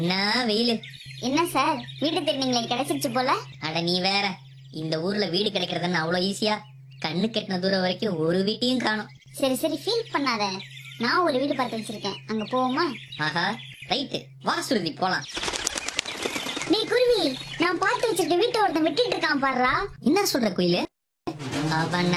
என்ன வெயிலு என்ன சார் வீடு திருநீங்களே கிடைச்சிருச்சு போல அட நீ வேற இந்த ஊர்ல வீடு கிடைக்கிறதுன்னு அவ்வளவு ஈஸியா கண்ணு கெட்டின தூரம் வரைக்கும் ஒரு வீட்டையும் காணும் சரி சரி ஃபீல் பண்ணாத நான் ஒரு வீடு பார்த்து வச்சிருக்கேன் அங்க போவோமா ஆஹா ரைட்டு வா சுருதி போலாம் நீ குருவி நான் பார்த்து வச்சிருக்க வீட்டை ஒருத்தன் விட்டுட்டு இருக்கான் பாருடா என்ன சொல்ற குயிலு அவன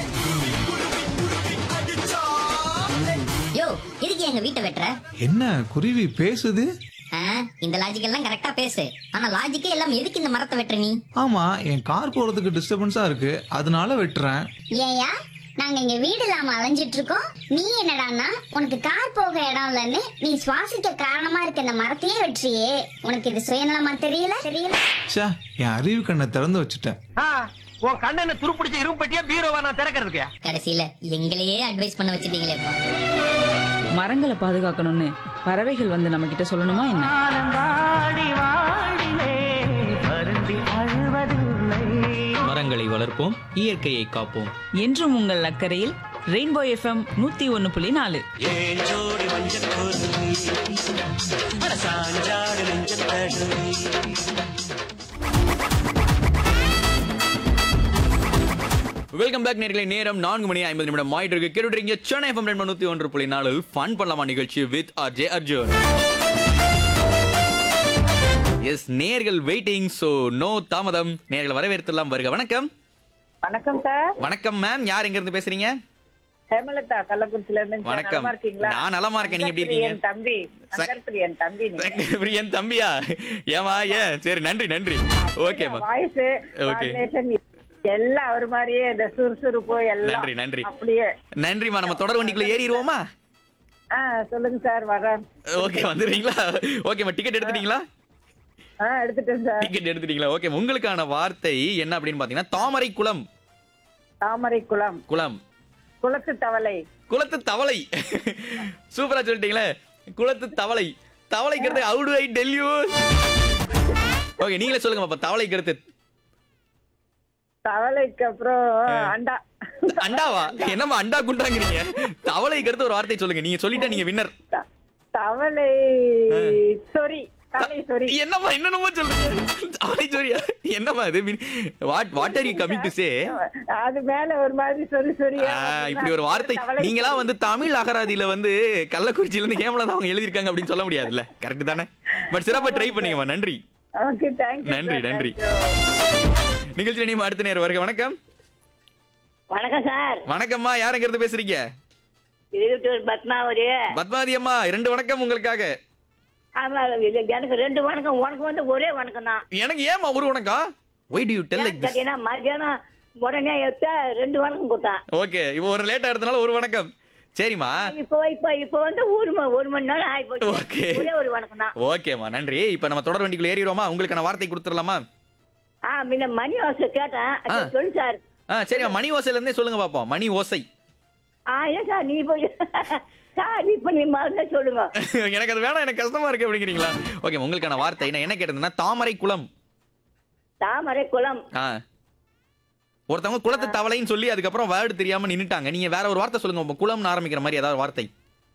யோ எதுக்கு எங்க வீட்டை வெட்டுற என்ன குருவி பேசுது ஆ, இந்த லாஜிக் எல்லாம் கரெக்டா பேசு ஆனா லாஜிக்கே எல்லாம் எதுக்கு இந்த மரத்தை வெட்டுற நீ ஆமா என் கார் போறதுக்கு டிஸ்டர்பன்ஸா இருக்கு அதனால வெட்டுறேன் ஏயா நாங்க இங்க வீடு இல்லாம அலைஞ்சிட்டு இருக்கோம் நீ என்னடான்னா உனக்கு கார் போக இடம் இல்லைன்னு நீ சுவாசிக்க காரணமா இருக்க இந்த மரத்தையே வெற்றியே உனக்கு இது சுயநலமா தெரியல தெரியல ச்சே என் அறிவு கண்ணை திறந்து வச்சுட்டேன் ஆ, உன் கண்ணனை துருப்பிடிச்ச இரும்பு பெட்டியா பீரோவா நான் திறக்கிறதுக்கு கடைசியில எங்களையே அட்வைஸ் பண்ண வச்சிட்டீங்களேப்பா மரங்களை பாதுகாக்கணும்னு பறவைகள் வந்து நம்ம கிட்ட சொல்லணுமா என்ன வாடி வாடிலே வருந்தி அழுவதில்லை மரங்களை வளர்ப்போம் இயற்கையை காப்போம் என்றும் உங்கள் அக்கறையில் ரெயின்போ எஃப்எம் நூத்தி ஒன்னு புள்ளி நாலு வெல்கம் பேக் நேர்களை நேரம் நான்கு மணி ஐம்பது நிமிடம் ஆயிட்டு இருக்கு கேட்டுறீங்க சென்னை எஃப்எம் ரெண்டு நூத்தி ஒன்று புள்ளி நாலில் ஃபன் பண்ணலாமா நிகழ்ச்சி வித் ஆர் ஜே அர்ஜுன் எஸ் நேர்கள் வெயிட்டிங் சோ நோ தாமதம் நேர்கள் வரவேற்கலாம் வருக வணக்கம் வணக்கம் சார் வணக்கம் மேம் யார் எங்க இருந்து பேசுறீங்க ஹேமலதா கள்ளக்குறிச்சில இருந்து சார். வணக்கம். நலமா இருக்கீங்களா நான் நலமா இருக்கேன். நீங்க எப்படி இருக்கீங்க? சங்கர் பிரியன் தம்பி சங்கர் பிரியன் தம்பி நீங்க என் தம்பியா ஏமா ஏன் சரி நன்றி நன்றி ஓகேமா வாய்ஸ் Okay. எல்லாம் ஒரு மாதிரியே இந்த சுறுசுறுப்பு எல்லாம் நன்றி, நன்றி. அப்படியே நன்றிமா நம்ம தொடர் வண்டிக்குள்ள ஏறிடுவோமா ஆ சொல்லுங்க சார் வரேன் ஓகே வந்துடுறீங்களா ஓகேம்மா டிக்கெட் எடுத்துட்டீங்களா ஆ எடுத்துட்டேன் சார் டிக்கெட் எடுத்துட்டீங்களா ஓகே உங்களுக்கான வார்த்தை என்ன அப்படின்னு பாத்தீங்கன்னா தாமரை குளம் தாமரை குளம் குளம் குளத்து தவளை குளத்து தவளை சூப்பரா சொல்லிட்டீங்களே குளத்து தவளை தவளைக்கிறது how do I tell you okay நீங்களே சொல்லுங்க பாப்பா தவளைக்கிறது தவளைக்கு அப்புறம் அண்டா அண்டாவா என்னம்மா அண்டா குண்டாங்கிறீங்க தவளைக்கிறது ஒரு வார்த்தை சொல்லுங்க நீங்க சொல்லிட்டா நீங்க வின்னர் த- தவளை சொறி தவளை சொறி என்னம்மா என்னென்னமோ சொல்றீங்க தவளை சொல்லியா என்னம்மா இது what what are you coming to say அது மேல ஒரு மாதிரி சொறி சொறியா இப்படி ஒரு வார்த்தை தவளை நீங்களா சொறி. வந்து தமிழ் அகராதியில வந்து கள்ளக்குறிச்சியில இருந்து ஹேமலதா அவங்க எழுதிருக்காங்க அப்படின்னு சொல்ல முடியாதுல்ல கரெக்ட் தானே பட் சிறப்பா ட்ரை பண்ணீங்கம்மா நன்றி ஓகே தேங்க்யூ நன்றி, நன்றி. நிகழ்ச்சி நீங்க அடுத்த நேரம் வருக வணக்கம் வணக்கம் சார் வணக்கம்மா யாருங்கிறது பேசுறீங்க இருபத்தூர் பத்மாவதி பத்மாவதி அம்மா இரண்டு வணக்கம் உங்களுக்காக ஆமா இது எனக்கு ரெண்டு வணக்கம் உனக்கு வந்து ஒரே வணக்கம் தான் எனக்கு ஏமா ஒரு வணக்கம் why do you tell like this கேட்டீங்கன்னா மத்தியானம் உடனே எடுத்த ரெண்டு வணக்கம் கொடுத்தான் ஓகே இப்போ ஒரு லேட்டா எடுத்தனால ஒரு வணக்கம் சரிம்மா இப்போ இப்போ இப்போ வந்து ஒரு ம- ஒரு மணி நேரம் ஆகி போச்சு Okay. ஒரே ஒரு வணக்கம் தான் ஓகேம்மா நன்றி இப்போ நம்ம தொடர் வண்டிக்குள்ள ஏறிடுவோமா உங்களுக்கான வார்த்தை கொடுத்துடலாமா ஆ முன்ன மணி வாசல் கேட்டேன் ஆ. அது சொல்லு சார் ஆ சரிம்மா மணி ஓசையில இருந்தே சொல்லுங்க பாப்போம் மணி ஓசை ஆ ஏன் சார் நீ போய் சார் இப்போ நீ மறந்தே சொல்லுங்க எனக்கு அது வேணாம் எனக்கு கஷ்டமா இருக்கு அப்படிங்கிறீங்களா ஓகே உங்களுக்கான வார்த்தை நான் என்ன கேட்டதுன்னா தாமரை குளம் தாமரை குளம் ஆ ஒருத்தவங்க குளத்து தவளைன்னு சொல்லி அதுக்கப்புறம் வேர்டு தெரியாம நின்னுட்டாங்க நீங்க வேற ஒரு வார்த்தை சொல்லுங்க உங்க குளம்னு ஆரம்பிக்கிற மாதிரி ஏதாவது வார்த்தை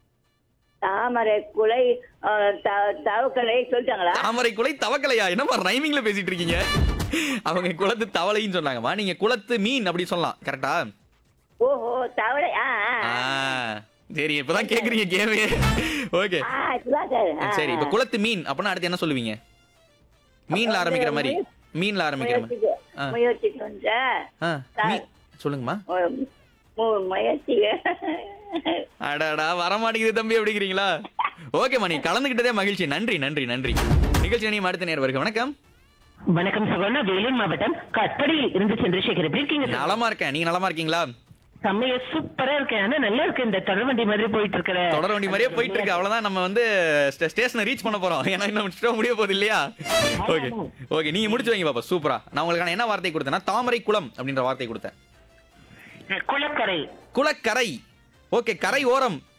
தாமரை குலை ஆ, த- தவக்கலை சொல்லிட்டாங்களா தாமரை குலை தவக்கலையா என்னமா ரைமிங்ல பேசிட்டு இருக்கீங்க அவங்க குளத்து தவளைன்னு சொன்னாங்கம்மா நீங்க குளத்து மீன் அப்படி சொல்லலாம் கரெக்டா ஓஹோ தவளை ஆ ஆ, ஆ ஆ. சரி இப்பதான் கேக்குறீங்க கேமே ஓகே ஆ இப்பதான் சார் ஆ, சரி இப்ப குளத்து மீன் அப்படின்னா அடுத்து என்ன சொல்லுவீங்க மீன்ல ஆரம்பிக்கிற மாதிரி மீன்ல ஆரம்பிக்கிற மாதிரி முயற்சிக்கு ஆ. முயற்சிக்கு வந்து ஆ, மீன் சொல்லுங்கம்மா மு- மு- முயற்சிக்கு அடாடா வரமாட்டேங்குது தம்பி அப்படிங்கிறீங்களா ஓகேம்மா நீ கலந்துக்கிட்டதே மகிழ்ச்சி நன்றி நன்றி நன்றி நிகழ்ச்சி நீ அடுத்த நேரம் வருக வணக்கம் வணக்கம் சகோதரா வேலூர் மாவட்டம் கட்படியில் இருந்து சந்திரசேகர் எப்படி இருக்கீங்க சார்? நலமா இருக்கேன் நீங்க நலமா இருக்கீங்களா செம்மையா சூப்பரா இருக்கேன் ஆனா நல்லா இருக்கு இந்த தொடர்வண்டி மாதிரி போயிட்டு இருக்கிற தொடர் வண்டி மாதிரியே போயிட்டு இருக்கு அவ்வளவுதான் நம்ம வந்து ஸ்டேஷனை ரீச் பண்ண போறோம் ஏன்னா இன்னும் show முடிய போகுது இல்லையா ஓகே ஓகே நீங்க முடிச்சு வைங்க பாப்பா சூப்பரா நான் உங்களுக்கான என்ன வார்த்தை கொடுத்தேன்னா தாமரை குளம் அப்படின்ற வார்த்தை கொடுத்தேன் குளக்கரை குளக்கரை ஓகே கரை ஓரம்